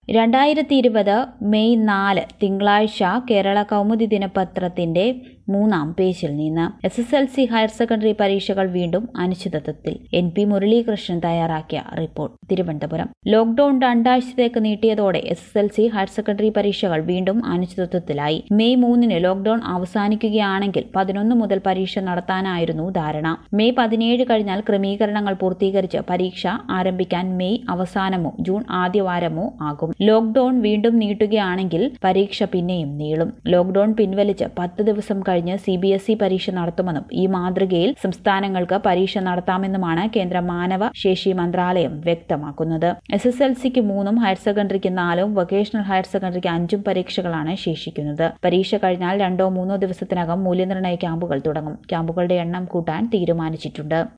രണ്ടായിരത്തി ഇരുപത് മെയ് നാല് തിങ്കളാഴ്ച കേരള കൗമുദി ദിനപത്രത്തിന്റെ മൂന്നാം പേജിൽ നിന്ന് S S L C higher secondary പരീക്ഷകൾ വീണ്ടും അനിശ്ചിതത്വത്തിൽ എൻ പി മുരളീകൃഷ്ണൻ തയ്യാറാക്കിയ റിപ്പോർട്ട് തിരുവനന്തപുരം ലോക്ഡൌൺ രണ്ടാഴ്ചത്തേക്ക് നീട്ടിയതോടെ S S L C higher secondary പരീക്ഷകൾ വീണ്ടും അനിശ്ചിതത്വത്തിലായി മെയ് മൂന്നിന് ലോക്ഡൌൺ അവസാനിക്കുകയാണെങ്കിൽ പതിനൊന്ന് മുതൽ പരീക്ഷ നടത്താനായിരുന്നു ധാരണ മെയ് പതിനേഴ് കഴിഞ്ഞാൽ ക്രമീകരണങ്ങൾ പൂർത്തീകരിച്ച് പരീക്ഷ ആരംഭിക്കാൻ മെയ് അവസാനമോ ജൂൺ ആദ്യവാരമോ ആകും ലോക്ഡൌൺ വീണ്ടും നീട്ടുകയാണെങ്കിൽ പരീക്ഷ പിന്നെയും നീളും ലോക്ഡൌൺ പിൻവലിച്ച് പത്ത് ദിവസം കഴിഞ്ഞ് സി ബി എസ് ഇ പരീക്ഷ നടത്തുമെന്നും ഈ മാതൃകയിൽ സംസ്ഥാനങ്ങൾക്ക് പരീക്ഷ നടത്താമെന്നുമാണ് കേന്ദ്ര മാനവ ശേഷി മന്ത്രാലയം വ്യക്തമാക്കുന്നത് എസ് എസ് എൽ സിക്ക് മൂന്നും ഹയർ സെക്കൻഡറിക്ക് നാലും വൊക്കേഷണൽ ഹയർ സെക്കൻഡറിക്ക് അഞ്ചും പരീക്ഷകളാണ് ശേഷിക്കുന്നത് പരീക്ഷ കഴിഞ്ഞാൽ രണ്ടോ മൂന്നോ ദിവസത്തിനകം മൂല്യനിർണ്ണയ ക്യാമ്പുകൾ തുടങ്ങും ക്യാമ്പുകളുടെ എണ്ണം കൂട്ടാൻ തീരുമാനിച്ചിട്ടുണ്ട്